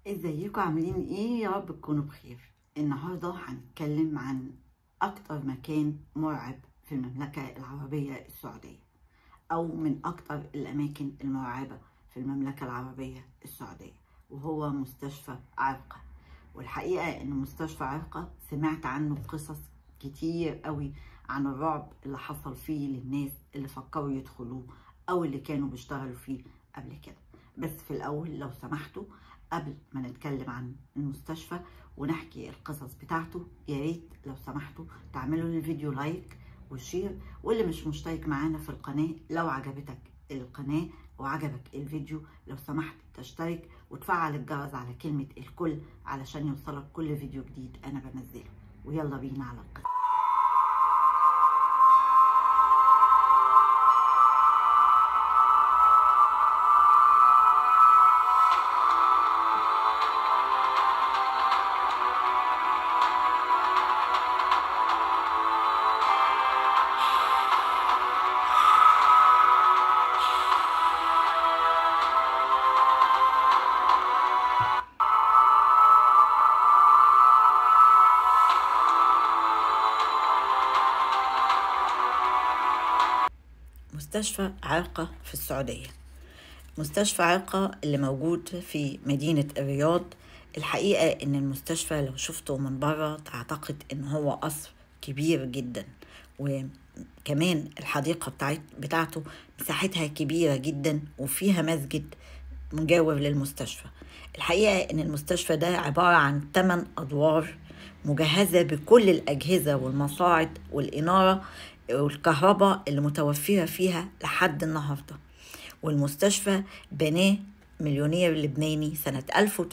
ازيكم عاملين ايه يا رب تكونوا بخير النهارده هنتكلم عن اكتر مكان مرعب في المملكة العربية السعودية او من اكتر الاماكن المرعبة في المملكة العربية السعودية وهو مستشفى عرقة والحقيقة ان مستشفى عرقة سمعت عنه قصص كتير قوي عن الرعب اللي حصل فيه للناس اللي فكروا يدخلوه او اللي كانوا بيشتغلوا فيه قبل كده بس في الاول لو سمحتوا قبل ما نتكلم عن المستشفى ونحكي القصص بتاعته يا ريت لو سمحتوا تعملوا للفيديو لايك وشير واللي مش مشترك معانا في القناة لو عجبتك القناة وعجبك الفيديو لو سمحت تشترك وتفعل الجرس على كلمة الكل علشان يوصلك كل فيديو جديد أنا بنزله ويلا بينا على القصة مستشفى عرقة في السعودية مستشفى عرقة اللي موجود في مدينة الرياض الحقيقة ان المستشفى لو شفته من بره تعتقد ان هو قصر كبير جدا وكمان الحديقة بتاعت بتاعته مساحتها كبيرة جدا وفيها مسجد مجاور للمستشفى الحقيقة ان المستشفى ده عبارة عن 8 ادوار مجهزة بكل الأجهزة والمصاعد والإنارة والكهرباء اللي متوفرة فيها لحد النهاردة والمستشفى بناه مليونير لبناني سنة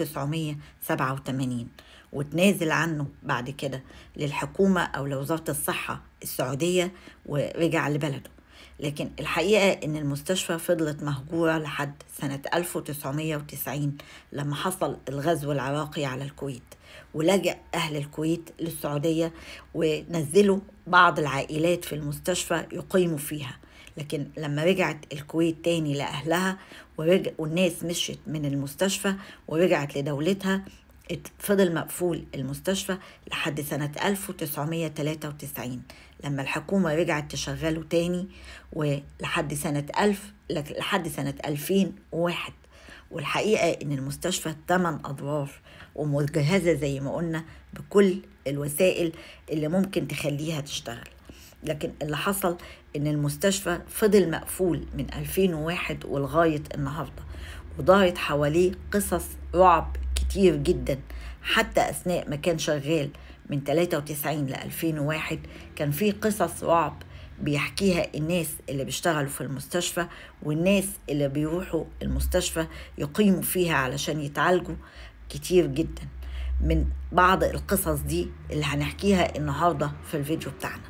1987 وتنازل عنه بعد كده للحكومة أو لوزارة الصحة السعودية ورجع لبلده لكن الحقيقة إن المستشفى فضلت مهجورة لحد سنة 1990 لما حصل الغزو العراقي على الكويت ولجأ أهل الكويت للسعودية ونزلوا بعض العائلات في المستشفى يقيموا فيها لكن لما رجعت الكويت تاني لأهلها ورجع والناس مشيت من المستشفى ورجعت لدولتها فضل مقفول المستشفى لحد سنة 1993 لما الحكومة رجعت تشغله تاني ولحد سنة 1000 لحد سنة 2001 والحقيقة إن المستشفى 8 أدوار ومجهزة زي ما قلنا بكل الوسائل اللي ممكن تخليها تشتغل لكن اللي حصل إن المستشفى فضل مقفول من 2001 ولغاية النهاردة ودارت حواليه قصص رعب كتير جدا حتى أثناء ما كان شغال من 93 ل 2001 كان في قصص رعب بيحكيها الناس اللي بيشتغلوا في المستشفى والناس اللي بيروحوا المستشفى يقيموا فيها علشان يتعالجوا كتير جدا من بعض القصص دي اللي هنحكيها النهارده في الفيديو بتاعنا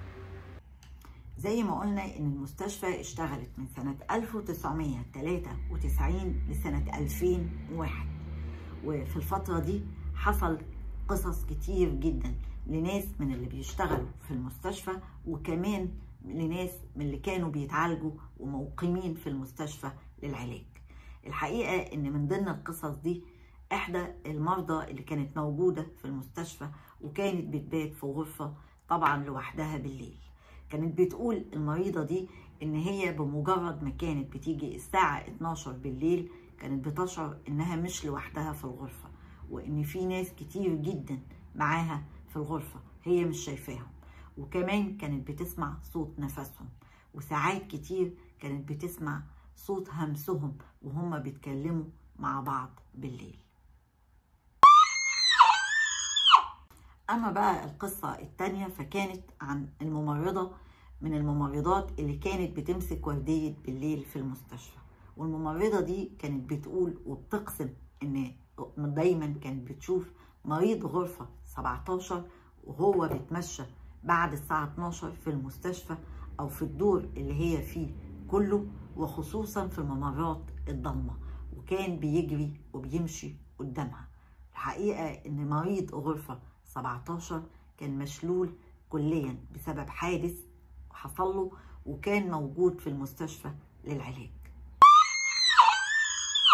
زي ما قلنا ان المستشفى اشتغلت من سنة 1993 لسنة 2001 وفي الفترة دي حصل قصص كتير جدا لناس من اللي بيشتغلوا في المستشفى وكمان لناس من اللي كانوا بيتعالجوا وموقمين في المستشفى للعلاج الحقيقة ان من ضمن القصص دي احدى المرضى اللي كانت موجودة في المستشفى وكانت بتبات في غرفة طبعا لوحدها بالليل كانت بتقول المريضة دي ان هي بمجرد ما كانت بتيجي الساعة 12 بالليل كانت بتشعر انها مش لوحدها في الغرفة وان في ناس كتير جدا معاها في الغرفة هي مش شايفاهم وكمان كانت بتسمع صوت نفسهم وساعات كتير كانت بتسمع صوت همسهم وهم بيتكلموا مع بعض بالليل أما بقى القصة التانية فكانت عن الممرضة من الممرضات اللي كانت بتمسك وردية بالليل في المستشفى والممرضة دي كانت بتقول وبتقسم إن دايما كانت بتشوف مريض غرفة 17 وهو بيتمشى بعد الساعة 12 في المستشفى أو في الدور اللي هي فيه كله وخصوصا في الممرات الضلمة وكان بيجري وبيمشي قدامها الحقيقة إن مريض غرفة 17 كان مشلول كليا بسبب حادث حصل له وكان موجود في المستشفى للعلاج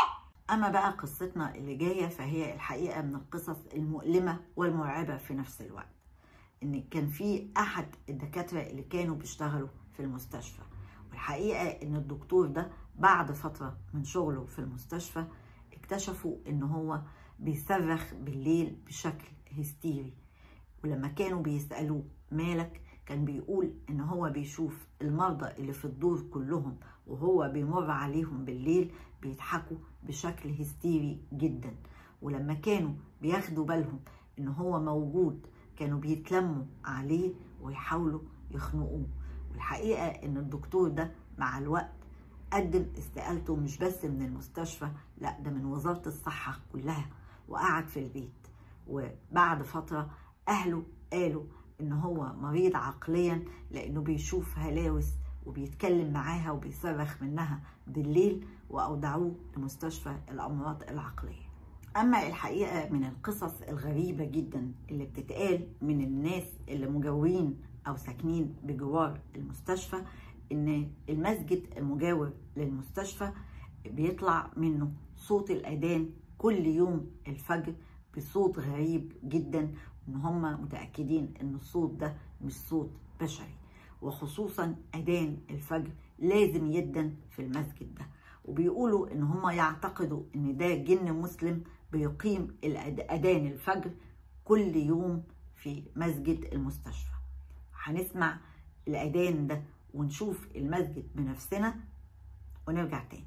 أما بقى قصتنا اللي جاية فهي الحقيقة من القصص المؤلمة والمرعبة في نفس الوقت إن كان في أحد الدكاترة اللي كانوا بيشتغلوا في المستشفى والحقيقة إن الدكتور ده بعد فترة من شغله في المستشفى اكتشفوا إن هو بيصرخ بالليل بشكل هستيري ولما كانوا بيسألوه مالك كان بيقول إن هو بيشوف المرضى اللي في الدور كلهم وهو بيمر عليهم بالليل بيضحكوا بشكل هستيري جدا ولما كانوا بياخدوا بالهم إن هو موجود كانوا بيتلموا عليه ويحاولوا يخنقوه والحقيقة إن الدكتور ده مع الوقت قدم استقالته مش بس من المستشفى لا ده من وزارة الصحة كلها وقعد في البيت وبعد فترة أهله قالوا إن هو مريض عقليا لأنه بيشوف هلاوس وبيتكلم معاها وبيصرخ منها بالليل وأودعوه لمستشفى الأمراض العقلية أما الحقيقة من القصص الغريبة جدا اللي بتتقال من الناس اللي مجاورين أو ساكنين بجوار المستشفى إن المسجد المجاور للمستشفى بيطلع منه صوت الأذان كل يوم الفجر بصوت غريب جدا ان هم متاكدين ان الصوت ده مش صوت بشري وخصوصا اذان الفجر لازم يدن في المسجد ده وبيقولوا ان هم يعتقدوا ان ده جن مسلم بيقيم اذان الفجر كل يوم في مسجد المستشفى هنسمع الاذان ده ونشوف المسجد بنفسنا ونرجع تاني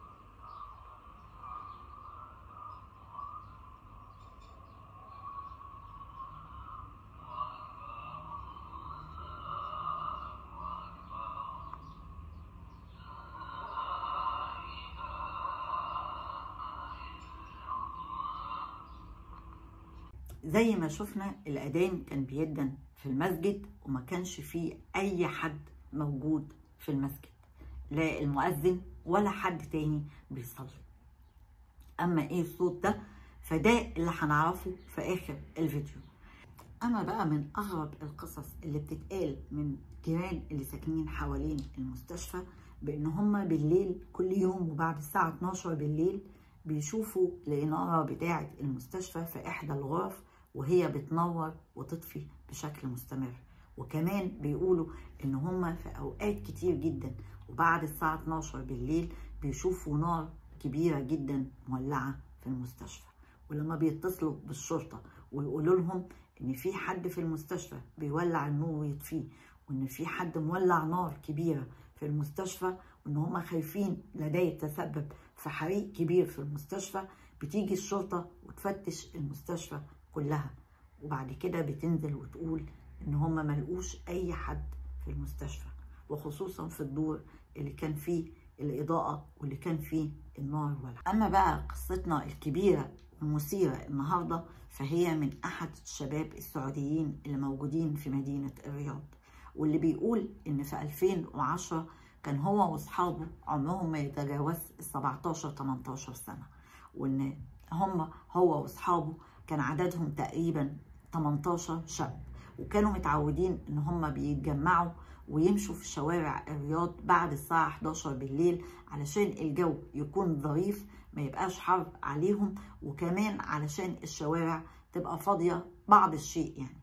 زي ما شفنا الأذان كان بيدن في المسجد وما كانش فيه أي حد موجود في المسجد لا المؤذن ولا حد تاني بيصلي أما إيه الصوت ده فده اللي هنعرفه في آخر الفيديو أما بقى من أغرب القصص اللي بتتقال من جيران اللي ساكنين حوالين المستشفى بإن هما بالليل كل يوم وبعد الساعة 12 بالليل بيشوفوا الإنارة بتاعة المستشفى في إحدى الغرف وهي بتنور وتطفي بشكل مستمر وكمان بيقولوا ان هما في اوقات كتير جدا وبعد الساعة 12 بالليل بيشوفوا نار كبيرة جدا مولعة في المستشفى ولما بيتصلوا بالشرطة ويقولوا لهم ان في حد في المستشفى بيولع النور ويطفيه وان في حد مولع نار كبيرة في المستشفى وان هما خايفين لده يتسبب في حريق كبير في المستشفى بتيجي الشرطة وتفتش المستشفى كلها وبعد كده بتنزل وتقول ان هما ملقوش اي حد في المستشفى وخصوصا في الدور اللي كان فيه الاضاءة واللي كان فيه النار ولع اما بقى قصتنا الكبيرة والمثيرة النهاردة فهي من احد الشباب السعوديين اللي موجودين في مدينة الرياض واللي بيقول ان في 2010 كان هو واصحابه عمرهم ما يتجاوز ال 17 18 سنة وان هم هو واصحابه كان عددهم تقريبا 18 شاب وكانوا متعودين ان هم بيتجمعوا ويمشوا في شوارع الرياض بعد الساعة 11 بالليل علشان الجو يكون ظريف ما يبقاش حر عليهم وكمان علشان الشوارع تبقى فاضية بعض الشيء يعني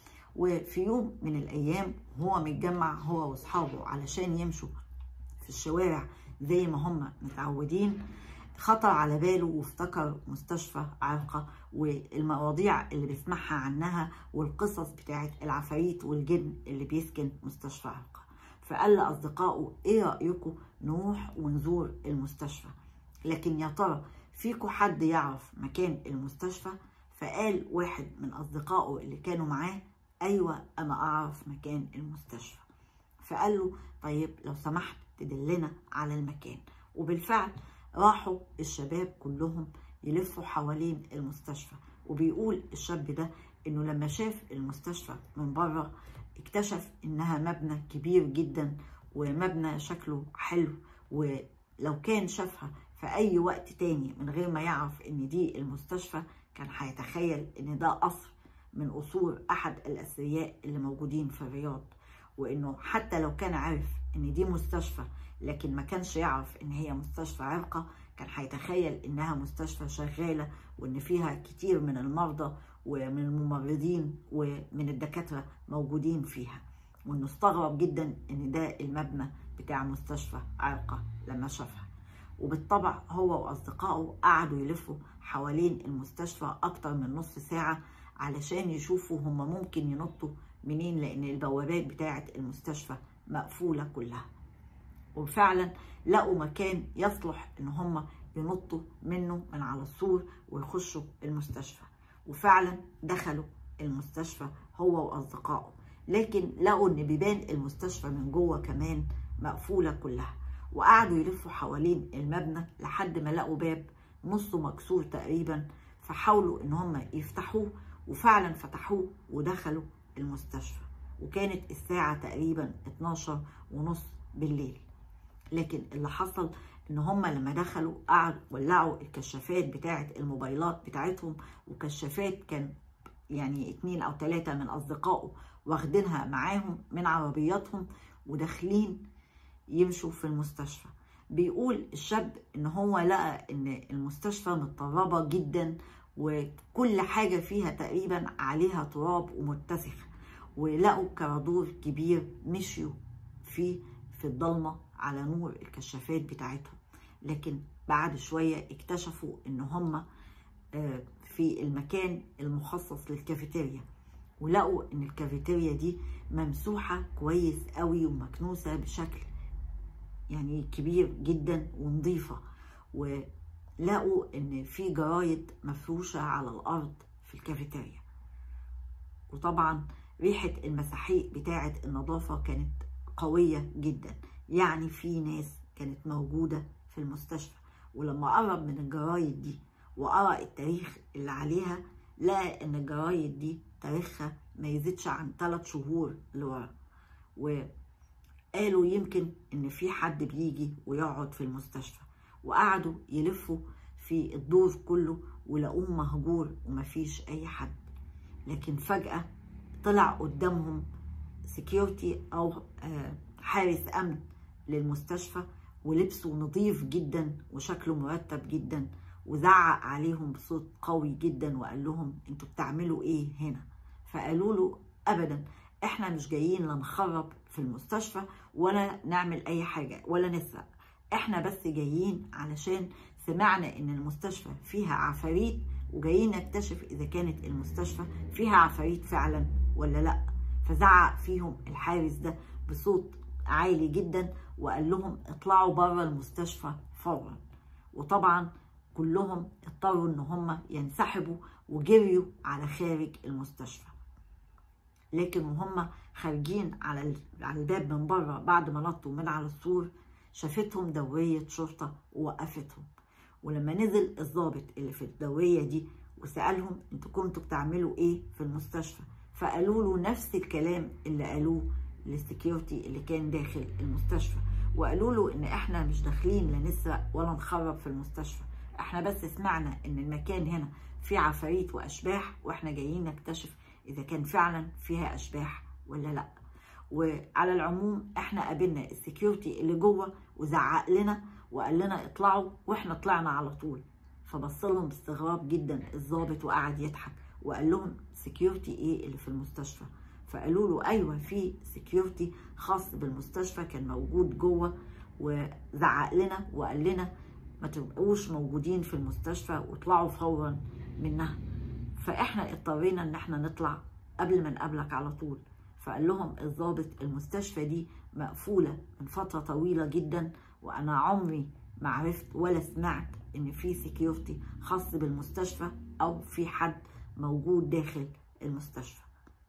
وفي يوم من الأيام هو متجمع هو وأصحابه علشان يمشوا في الشوارع زي ما هم متعودين خطر على باله وافتكر مستشفى عرقة والمواضيع اللي بيسمعها عنها والقصص بتاعت العفاريت والجن اللي بيسكن مستشفى عرقة فقال لأصدقائه إيه رأيكم نروح ونزور المستشفى لكن يا ترى فيكم حد يعرف مكان المستشفى فقال واحد من أصدقائه اللي كانوا معاه أيوة أنا أعرف مكان المستشفى فقال له طيب لو سمحت تدلنا على المكان وبالفعل راحوا الشباب كلهم يلفوا حوالين المستشفى وبيقول الشاب ده انه لما شاف المستشفى من بره اكتشف انها مبنى كبير جدا ومبنى شكله حلو ولو كان شافها في اي وقت تاني من غير ما يعرف ان دي المستشفى كان هيتخيل ان ده قصر من قصور احد الاثرياء اللي موجودين في الرياض وانه حتى لو كان عارف ان دي مستشفى لكن ما كانش يعرف ان هي مستشفى عرقة كان هيتخيل انها مستشفى شغاله وان فيها كتير من المرضى ومن الممرضين ومن الدكاتره موجودين فيها وانه استغرب جدا ان ده المبنى بتاع مستشفى عرقه لما شافها وبالطبع هو واصدقائه قعدوا يلفوا حوالين المستشفى اكتر من نص ساعه علشان يشوفوا هم ممكن ينطوا منين لان البوابات بتاعه المستشفى مقفوله كلها وفعلا لقوا مكان يصلح ان هم ينطوا منه من على السور ويخشوا المستشفى وفعلا دخلوا المستشفى هو واصدقائه لكن لقوا ان بيبان المستشفى من جوه كمان مقفوله كلها وقعدوا يلفوا حوالين المبنى لحد ما لقوا باب نصه مكسور تقريبا فحاولوا ان هم يفتحوه وفعلا فتحوه ودخلوا المستشفى وكانت الساعة تقريبا 12 ونص بالليل لكن اللي حصل ان هم لما دخلوا قعدوا ولعوا الكشافات بتاعه الموبايلات بتاعتهم وكشافات كان يعني اتنين او تلاتة من اصدقائه واخدينها معاهم من عربياتهم وداخلين يمشوا في المستشفى بيقول الشاب ان هو لقى ان المستشفى متطربة جدا وكل حاجة فيها تقريبا عليها تراب ومتسخ ولقوا كرادور كبير مشيوا فيه في الضلمة على نور الكشافات بتاعتهم لكن بعد شوية اكتشفوا ان هم في المكان المخصص للكافيتيريا ولقوا ان الكافيتيريا دي ممسوحة كويس قوي ومكنوسة بشكل يعني كبير جدا ونظيفة ولقوا ان في جرايد مفروشة على الارض في الكافيتيريا وطبعا ريحة المساحيق بتاعة النظافة كانت قوية جدا يعني في ناس كانت موجودة في المستشفى ولما قرب من الجرايد دي وقرأ التاريخ اللي عليها لقى ان الجرايد دي تاريخها ما يزيدش عن ثلاث شهور لورا وقالوا يمكن ان في حد بيجي ويقعد في المستشفى وقعدوا يلفوا في الدور كله ولقوه مهجور ومفيش اي حد لكن فجأة طلع قدامهم سكيورتي او حارس امن للمستشفى ولبسه نظيف جدا وشكله مرتب جدا وزعق عليهم بصوت قوي جدا وقال لهم انتوا بتعملوا ايه هنا فقالوا له ابدا احنا مش جايين لا نخرب في المستشفى ولا نعمل اي حاجه ولا نسرق احنا بس جايين علشان سمعنا ان المستشفى فيها عفاريت وجايين نكتشف اذا كانت المستشفى فيها عفاريت فعلا ولا لا فزعق فيهم الحارس ده بصوت عالي جدا وقال لهم اطلعوا بره المستشفى فورا وطبعا كلهم اضطروا ان هم ينسحبوا وجريوا على خارج المستشفى لكن وهم خارجين على على الباب من بره بعد ما نطوا من على السور شافتهم دورية شرطة ووقفتهم ولما نزل الضابط اللي في الدورية دي وسألهم انتوا كنتوا بتعملوا ايه في المستشفى فقالوا له نفس الكلام اللي قالوه للسكيورتي اللي كان داخل المستشفى وقالوا له ان احنا مش داخلين لا نسرق ولا نخرب في المستشفى احنا بس سمعنا ان المكان هنا فيه عفاريت واشباح واحنا جايين نكتشف اذا كان فعلا فيها اشباح ولا لا وعلى العموم احنا قابلنا السكيورتي اللي جوه وزعق لنا وقال لنا اطلعوا واحنا طلعنا على طول فبص لهم باستغراب جدا الضابط وقعد يضحك وقال لهم سكيورتي ايه اللي في المستشفى فقالوا له ايوه في سكيورتي خاص بالمستشفى كان موجود جوه وزعق لنا وقال لنا ما تبقوش موجودين في المستشفى واطلعوا فورا منها فاحنا اضطرينا ان احنا نطلع قبل ما نقابلك على طول فقال لهم الضابط المستشفى دي مقفولة من فترة طويلة جدا وأنا عمري ما عرفت ولا سمعت إن في سكيورتي خاص بالمستشفى أو في حد موجود داخل المستشفى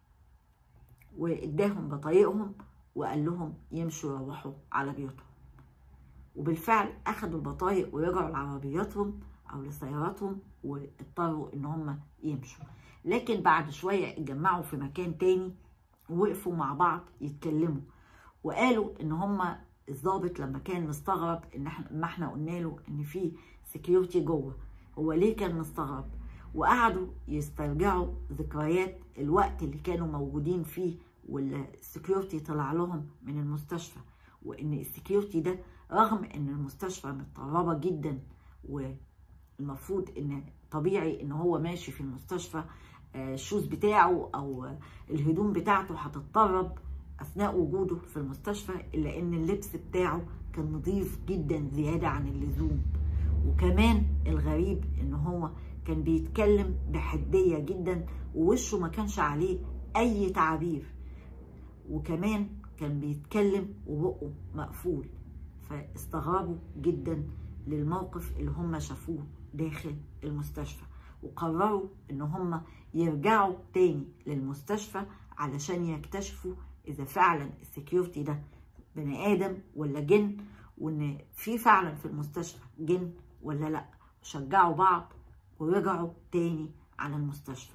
واداهم بطايقهم وقال لهم يمشوا يروحوا على بيوتهم وبالفعل أخدوا البطايق ورجعوا لعربياتهم أو لسياراتهم واضطروا إن هم يمشوا لكن بعد شوية اتجمعوا في مكان تاني ووقفوا مع بعض يتكلموا وقالوا ان هما الضابط لما كان مستغرب ان احنا ما احنا قلنا له ان في سكيورتي جوه هو ليه كان مستغرب وقعدوا يسترجعوا ذكريات الوقت اللي كانوا موجودين فيه والسكيورتي طلع لهم من المستشفى وان السكيورتي ده رغم ان المستشفى متطربه جدا والمفروض ان طبيعي ان هو ماشي في المستشفى الشوز بتاعه او الهدوم بتاعته هتتطرب اثناء وجوده في المستشفى الا ان اللبس بتاعه كان نظيف جدا زياده عن اللزوم وكمان الغريب ان هو كان بيتكلم بحديه جدا ووشه ما كانش عليه اي تعابير وكمان كان بيتكلم وبقه مقفول فاستغربوا جدا للموقف اللي هم شافوه داخل المستشفى وقرروا ان هم يرجعوا تاني للمستشفى علشان يكتشفوا اذا فعلا السكيورتي ده بني ادم ولا جن وان في فعلا في المستشفى جن ولا لا شجعوا بعض ورجعوا تاني على المستشفى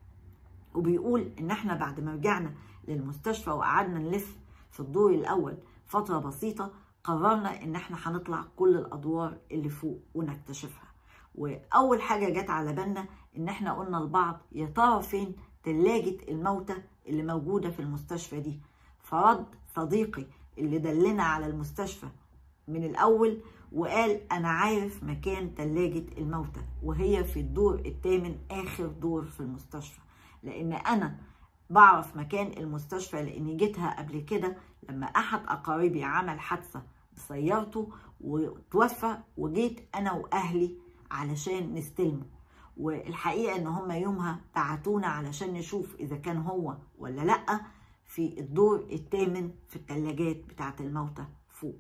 وبيقول ان احنا بعد ما رجعنا للمستشفى وقعدنا نلف في الدور الاول فتره بسيطه قررنا ان احنا هنطلع كل الادوار اللي فوق ونكتشفها واول حاجه جت على بالنا ان احنا قلنا لبعض يا ترى فين تلاجة الموتى اللي موجودة في المستشفى دي فرد صديقي اللي دلنا على المستشفى من الأول وقال أنا عارف مكان تلاجة الموتى وهي في الدور الثامن آخر دور في المستشفى لأن أنا بعرف مكان المستشفى لأني جيتها قبل كده لما أحد أقاربي عمل حادثة بسيارته وتوفى وجيت أنا وأهلي علشان نستلمه والحقيقه ان هم يومها بعتونا علشان نشوف اذا كان هو ولا لا في الدور الثامن في الثلاجات بتاعه الموتى فوق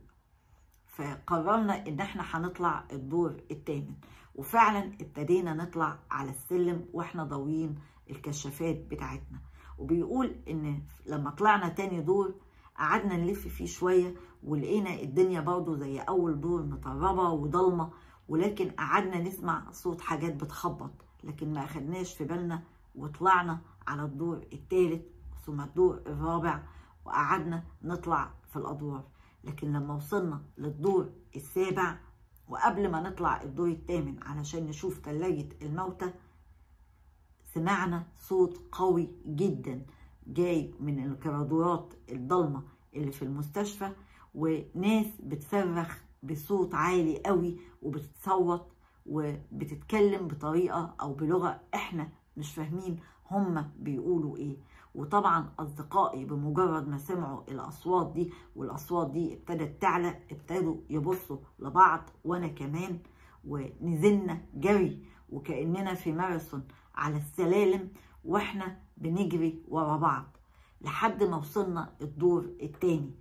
فقررنا ان احنا هنطلع الدور الثامن وفعلا ابتدينا نطلع على السلم واحنا ضاويين الكشافات بتاعتنا وبيقول ان لما طلعنا تاني دور قعدنا نلف فيه شويه ولقينا الدنيا برضه زي اول دور مطربه وضلمه ولكن قعدنا نسمع صوت حاجات بتخبط لكن ما اخدناش في بالنا وطلعنا على الدور الثالث ثم الدور الرابع وقعدنا نطلع في الادوار لكن لما وصلنا للدور السابع وقبل ما نطلع الدور الثامن علشان نشوف ثلاجة الموتى سمعنا صوت قوي جدا جاي من الكرادورات الضلمة اللي في المستشفى وناس بتصرخ بصوت عالي قوي وبتتصوت وبتتكلم بطريقة أو بلغة إحنا مش فاهمين هما بيقولوا إيه وطبعا أصدقائي بمجرد ما سمعوا الأصوات دي والأصوات دي ابتدت تعلى ابتدوا يبصوا لبعض وأنا كمان ونزلنا جري وكأننا في ماراثون على السلالم وإحنا بنجري ورا بعض لحد ما وصلنا الدور التاني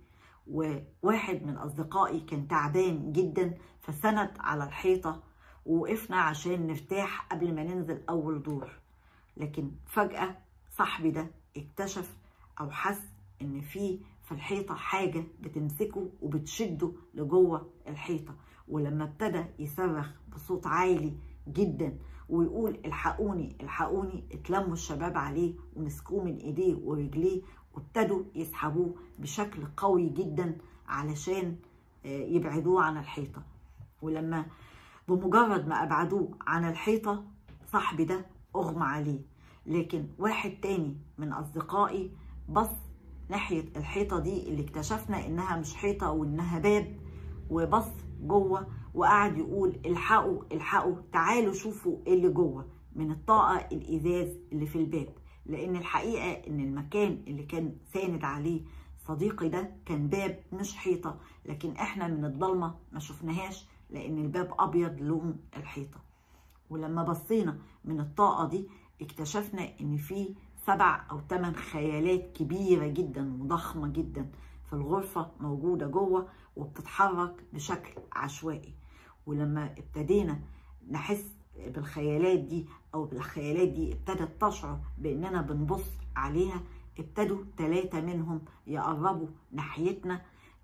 وواحد من أصدقائي كان تعبان جدا فسند على الحيطة ووقفنا عشان نرتاح قبل ما ننزل أول دور لكن فجأة صاحبي ده اكتشف أو حس إن في في الحيطة حاجة بتمسكه وبتشده لجوه الحيطة ولما ابتدى يصرخ بصوت عالي جدا ويقول الحقوني الحقوني اتلموا الشباب عليه ومسكوه من ايديه ورجليه وابتدوا يسحبوه بشكل قوي جدا علشان يبعدوه عن الحيطة ولما بمجرد ما أبعدوه عن الحيطة صاحبي ده أغمى عليه لكن واحد تاني من أصدقائي بص ناحية الحيطة دي اللي اكتشفنا إنها مش حيطة وإنها باب وبص جوه وقعد يقول الحقوا الحقوا تعالوا شوفوا ايه اللي جوه من الطاقة الإزاز اللي في الباب لأن الحقيقة إن المكان اللي كان ساند عليه صديقي ده كان باب مش حيطة لكن إحنا من الضلمة ما شفناهاش لأن الباب أبيض لون الحيطة ولما بصينا من الطاقة دي اكتشفنا إن في سبع أو ثمان خيالات كبيرة جدا وضخمة جدا في الغرفة موجودة جوه وبتتحرك بشكل عشوائي ولما ابتدينا نحس بالخيالات دي او بالخيالات دي ابتدت تشعر باننا بنبص عليها ابتدوا ثلاثة منهم يقربوا ناحيتنا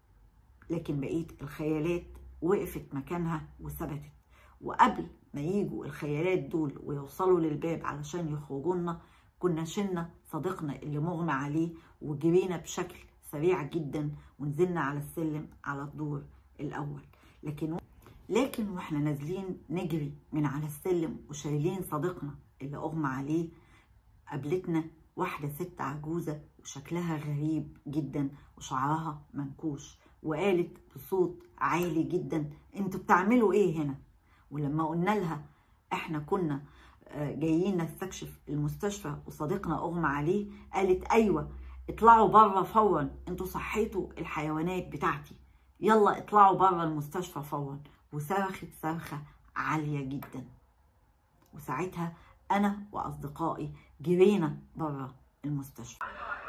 لكن بقية الخيالات وقفت مكانها وثبتت وقبل ما يجوا الخيالات دول ويوصلوا للباب علشان يخرجونا كنا شلنا صديقنا اللي مغمى عليه وجرينا بشكل سريع جدا ونزلنا على السلم على الدور الاول لكن لكن واحنا نازلين نجري من على السلم وشايلين صديقنا اللي اغمى عليه قابلتنا واحدة ست عجوزة وشكلها غريب جدا وشعرها منكوش وقالت بصوت عالي جدا انتوا بتعملوا ايه هنا ولما قلنا لها احنا كنا جايين نستكشف المستشفى وصديقنا اغمى عليه قالت ايوه اطلعوا بره فورا انتوا صحيتوا الحيوانات بتاعتي يلا اطلعوا بره المستشفى فورا وصرخت صرخه عاليه جدا وساعتها انا واصدقائي جرينا بره المستشفى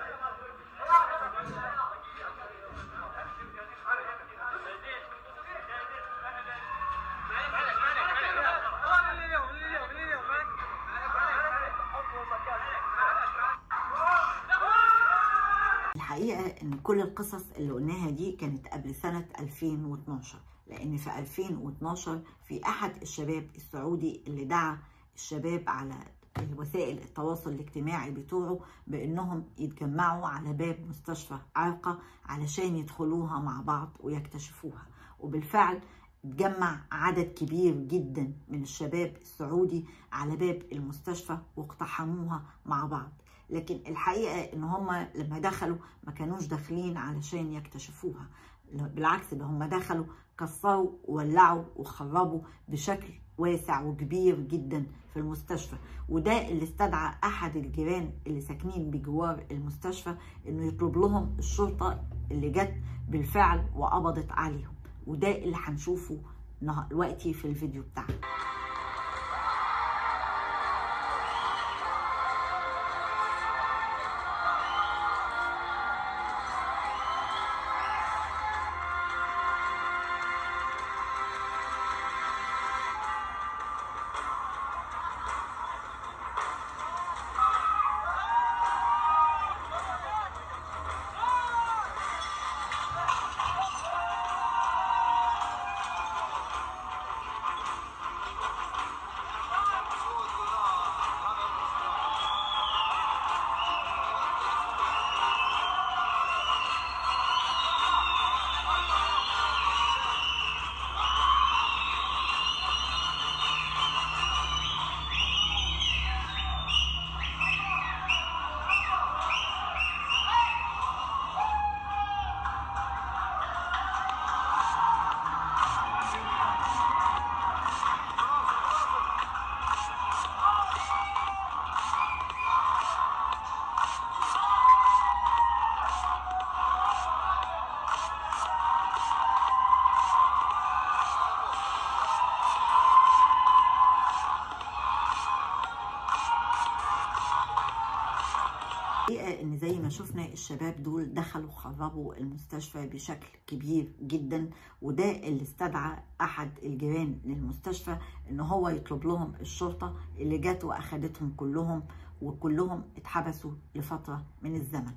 الحقيقة إن كل القصص اللي قلناها دي كانت قبل سنة 2012 لأن في 2012 في أحد الشباب السعودي اللي دعا الشباب على وسائل التواصل الاجتماعي بتوعه بانهم يتجمعوا على باب مستشفى عرقة علشان يدخلوها مع بعض ويكتشفوها وبالفعل اتجمع عدد كبير جدا من الشباب السعودي على باب المستشفى واقتحموها مع بعض لكن الحقيقة ان هم لما دخلوا ما كانوش داخلين علشان يكتشفوها بالعكس ده هم دخلوا كسروا وولعوا وخربوا بشكل واسع وكبير جدا في المستشفى وده اللي استدعى احد الجيران اللي ساكنين بجوار المستشفى انه يطلب لهم الشرطه اللي جت بالفعل وقبضت عليهم وده اللي هنشوفه دلوقتي في الفيديو بتاعنا الحقيقه ان زي ما شفنا الشباب دول دخلوا خربوا المستشفى بشكل كبير جدا وده اللي استدعى احد الجيران للمستشفى ان هو يطلب لهم الشرطه اللي جت واخدتهم كلهم وكلهم اتحبسوا لفتره من الزمن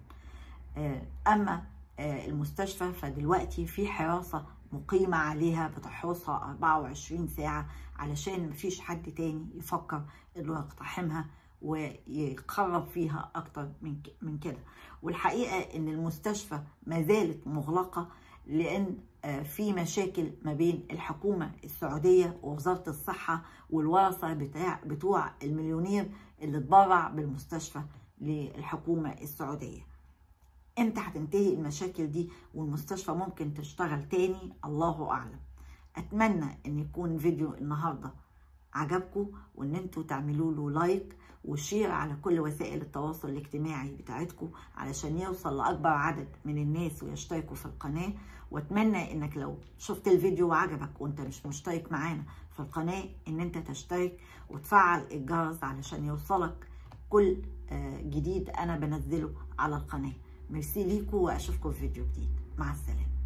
اما المستشفى فدلوقتي في حراسه مقيمة عليها بتحرسها 24 ساعة علشان مفيش حد تاني يفكر انه يقتحمها ويقرب فيها اكتر من من كده والحقيقه ان المستشفى ما زالت مغلقه لان في مشاكل ما بين الحكومه السعوديه ووزاره الصحه والورثه بتاع بتوع المليونير اللي اتبرع بالمستشفى للحكومه السعوديه امتى هتنتهي المشاكل دي والمستشفى ممكن تشتغل تاني الله اعلم اتمنى ان يكون فيديو النهارده عجبكم وان انتوا تعملوا له لايك وشير على كل وسائل التواصل الاجتماعي بتاعتكم علشان يوصل لاكبر عدد من الناس ويشتركوا في القناه واتمنى انك لو شفت الفيديو وعجبك وانت مش مشترك معانا في القناه ان انت تشترك وتفعل الجرس علشان يوصلك كل جديد انا بنزله على القناه ميرسي ليكم واشوفكم في فيديو جديد مع السلامه